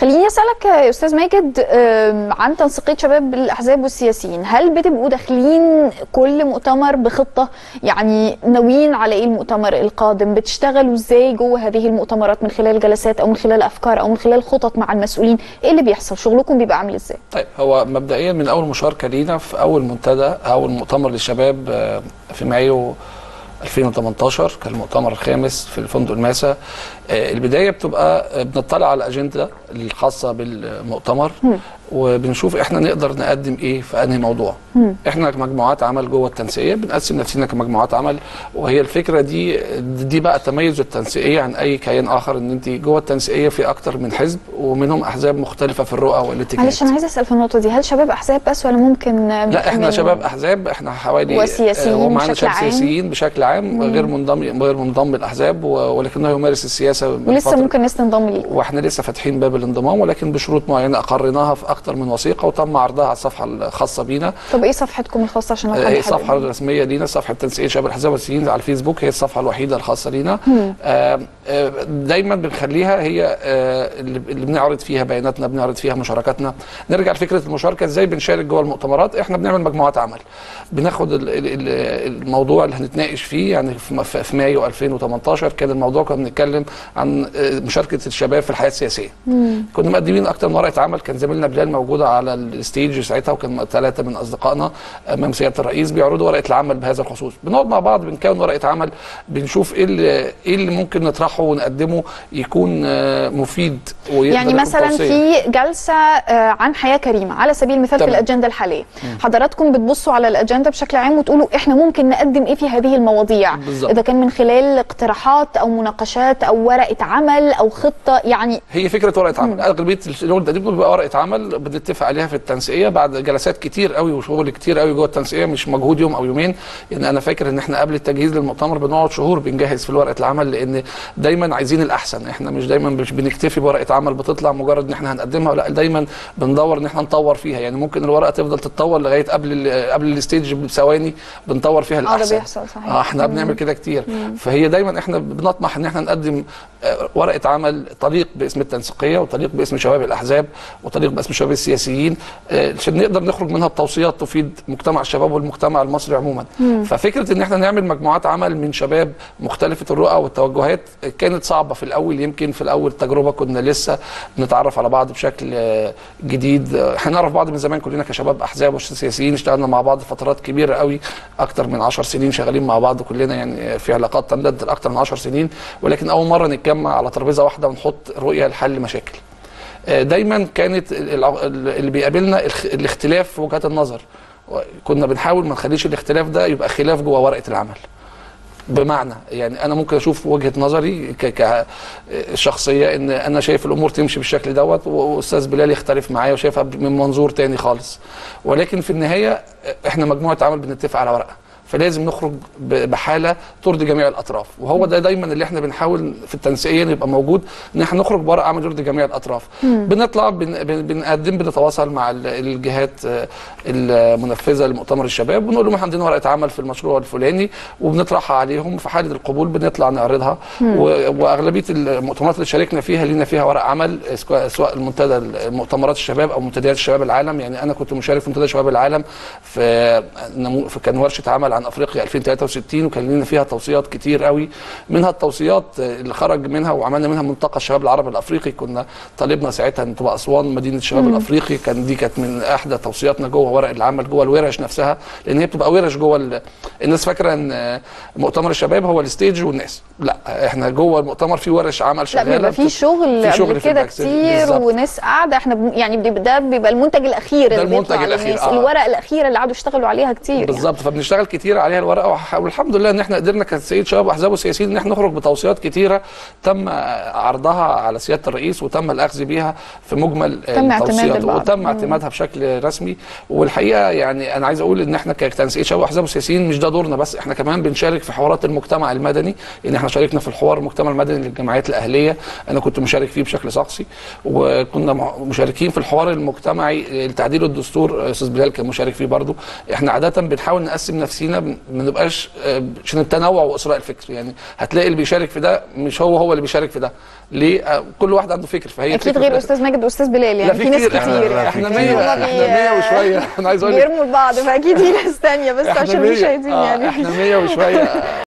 خليني اسالك يا استاذ ماجد آم، عن تنسيقيه شباب الاحزاب والسياسيين هل بتبقوا داخلين كل مؤتمر بخطه يعني ناويين على ايه المؤتمر القادم بتشتغلوا ازاي جوه هذه المؤتمرات من خلال جلسات او من خلال افكار او من خلال خطط مع المسؤولين ايه اللي بيحصل شغلكم بيبقى عامل ازاي طيب هو مبدئيا من اول مشاركه لينا في اول منتدى اول مؤتمر للشباب آه، في مايو 2018 كان المؤتمر الخامس في الفندق الماسا آه، البدايه بتبقى آه، بنطلع على الاجنده الخاصه بالمؤتمر وبنشوف احنا نقدر نقدم ايه في انهي موضوع احنا كمجموعات عمل جوه التنسيقيه بنقسم نفسنا كمجموعات عمل وهي الفكره دي دي بقى تميز التنسيقيه عن اي كيان اخر ان انت جوه التنسيقيه في اكتر من حزب ومنهم احزاب مختلفه في الرؤى والاتجاهات معلش انا عايزه اسال في النقطه دي هل شباب احزاب بس ولا ممكن لا احنا من- شباب احزاب احنا حوالي وسياسيين آه، ومعانا بشكل شباب عام؟ سياسيين بشكل عام غير منضم غير منضم الاحزاب و- ولكنه يمارس السياسه من ولسه فترة. ممكن ناس تنضم ليه واحنا لسه فاتحين باب الانضمام ولكن بشروط معينه اقريناها في اكتر من وثيقه وتم عرضها على الصفحه الخاصه بينا طب ايه صفحتكم الخاصه عشان لو آه، حد هي حابب الصفحه الرسميه لينا صفحه تنسيق شباب الاحزاب والسياسيين على الفيسبوك هي الصفحه الوحيده الخاصه لينا آه، آه، دايما بنخليها هي آه، اللي اللي بنعرض فيها بياناتنا بنعرض فيها مشاركاتنا نرجع لفكره المشاركه ازاي بنشارك جوه المؤتمرات احنا بنعمل مجموعات عمل بناخد ال- ال- ال- الموضوع اللي هنتناقش فيه يعني في في- في مايو 2018 كان الموضوع كنا بنتكلم عن آه، مشاركه الشباب في الحياه السياسيه كنا مقدمين اكتر من ورقه عمل كان زميلنا بلال موجوده على الستيج ساعتها وكان ثلاثه من اصدقائنا امام سياده الرئيس بيعرضوا ورقه العمل بهذا الخصوص بنقعد مع بعض بنكون ورقه عمل بنشوف ايه اللي ايه اللي ممكن نطرحه ونقدمه يكون آه، مفيد ويقدر يعني يكون مثلا توصية. في جلسه آه، عن حياه كريمه على سبيل المثال في تمام. الاجنده الحاليه حضراتكم بتبصوا على الاجنده بشكل عام وتقولوا احنا ممكن نقدم ايه في هذه المواضيع بالظبط. اذا كان من خلال اقتراحات او مناقشات او ورقه عمل او خطه يعني هي فكره ورقه عمل اغلبيه الشغل دي بتبقى ورقه عمل بنتفق عليها في التنسيقيه بعد جلسات كتير قوي وشغل كتير قوي جوه التنسيقيه مش مجهود يوم او يومين يعني انا فاكر ان احنا قبل التجهيز للمؤتمر بنقعد شهور بنجهز في ورقه العمل لان دايما عايزين الاحسن احنا مش دايما مش بنكتفي بورقه عمل بتطلع مجرد ان احنا هنقدمها لا دايما بندور ان احنا نطور فيها يعني ممكن الورقه تفضل تتطور لغايه قبل ال- قبل الستيج بثواني بنطور فيها ده الاحسن بيحصل صحيح. اه احنا بنعمل كده كتير فهي دايما احنا بنطمح ان احنا نقدم آه، ورقه عمل تليق باسم التنسيقيه وتليق باسم شباب الاحزاب وتليق باسم شباب السياسيين آه، عشان نقدر نخرج منها بتوصيات تفيد مجتمع الشباب والمجتمع المصري عموما ففكره ان احنا نعمل مجموعات عمل من شباب مختلفه الرؤى والتوجهات آه، كانت صعبه في الاول يمكن في الاول تجربه كنا لسه بنتعرف على بعض بشكل آه، جديد آه، احنا نعرف بعض من زمان كلنا كشباب احزاب وسياسيين اشتغلنا مع بعض فترات كبيره قوي اكتر من 10 سنين شغالين مع بعض كلنا يعني في علاقات تمتد لاكتر من 10 سنين ولكن اول مره نتجمع على ترابيزه واحده ونحط رؤيه لحل مشاكل آه، دايما كانت الع- اللي بيقابلنا الخ- الاختلاف في وجهات النظر كنا بنحاول ما نخليش الاختلاف ده يبقى خلاف جوه ورقه العمل بمعنى يعني انا ممكن اشوف وجهه نظري ك كشخصيه ان انا شايف الامور تمشي بالشكل دوت واستاذ بلال يختلف معايا وشايفها من منظور تاني خالص ولكن في النهايه احنا مجموعه عمل بنتفق على ورقه فلازم نخرج ب- بحاله ترضي جميع الاطراف وهو ده دايما اللي احنا بنحاول في التنسيقيه يبقى موجود ان احنا نخرج بورقه عمل يرضي جميع الاطراف بنطلع بن بن بنقدم بنتواصل مع ال- الجهات آه، المنفذه لمؤتمر الشباب ونقول لهم احنا عندنا ورقه عمل في المشروع الفلاني وبنطرحها عليهم في حاله القبول بنطلع نعرضها و- واغلبيه المؤتمرات اللي شاركنا فيها لينا فيها ورق عمل سواء- سواء المنتدى مؤتمرات الشباب او منتديات الشباب العالم يعني انا كنت مشارك في منتدى شباب العالم في نمو- في كان ورشه عمل عن افريقيا 2063 وكان لنا فيها توصيات كتير قوي منها التوصيات اللي خرج منها وعملنا منها ملتقى الشباب العربي الافريقي كنا طالبنا ساعتها ان تبقى اسوان مدينه الشباب الافريقي كان دي كانت من احدى توصياتنا جوه ورق العمل جوه الورش نفسها لان هي بتبقى ورش جوه ال... الناس فاكره ان مؤتمر الشباب هو الستيج والناس لا احنا جوه المؤتمر في ورش عمل لا شغاله بيبقى في بت- شغل في شغل قبل في كده الباك ستيج. كتير بالظبط. وناس قاعده احنا بن- يعني بيبقى- ده بيبقى المنتج الاخير ده اللي المنتج بيطلع الأخير، للناس آه. الورقه الاخيره اللي قعدوا يشتغلوا عليها كتير يعني. بالظبط فبنشتغل كتير عليها الورقه وح- والحمد لله ان احنا قدرنا كسيد شباب واحزاب وسياسيين ان احنا نخرج بتوصيات كتيره تم عرضها على سياده الرئيس وتم الاخذ بيها في مجمل تم اعتماد التوصيات البعض. وتم اعتمادها بشكل رسمي والحقيقه يعني انا عايز اقول ان احنا كتنسيق شباب واحزاب وسياسيين مش ده دورنا بس احنا كمان بنشارك في حوارات المجتمع المدني ان احنا شاركنا في الحوار المجتمع المدني للجمعيات الاهليه انا كنت مشارك فيه بشكل شخصي وكنا مع- مشاركين في الحوار المجتمعي لتعديل الدستور استاذ بلال كان مشارك فيه برضه احنا عاده بنحاول نقسم نفسينا فينا ما بنبقاش آه، عشان التنوع واثراء الفكر يعني هتلاقي اللي بيشارك في ده مش هو هو اللي بيشارك في ده ليه آه، كل واحد عنده فكر فهي اكيد الفكرة غير في استاذ ماجد واستاذ بلال لا يعني في ناس كتير احنا يعني احنا في 100 كتير. هما احنا بي- 100 وشويه انا عايز اقول لك بيرموا لبعض فاكيد في ناس تانية بس احنا عشان 100 المشاهدين آه، يعني احنا 100 وشويه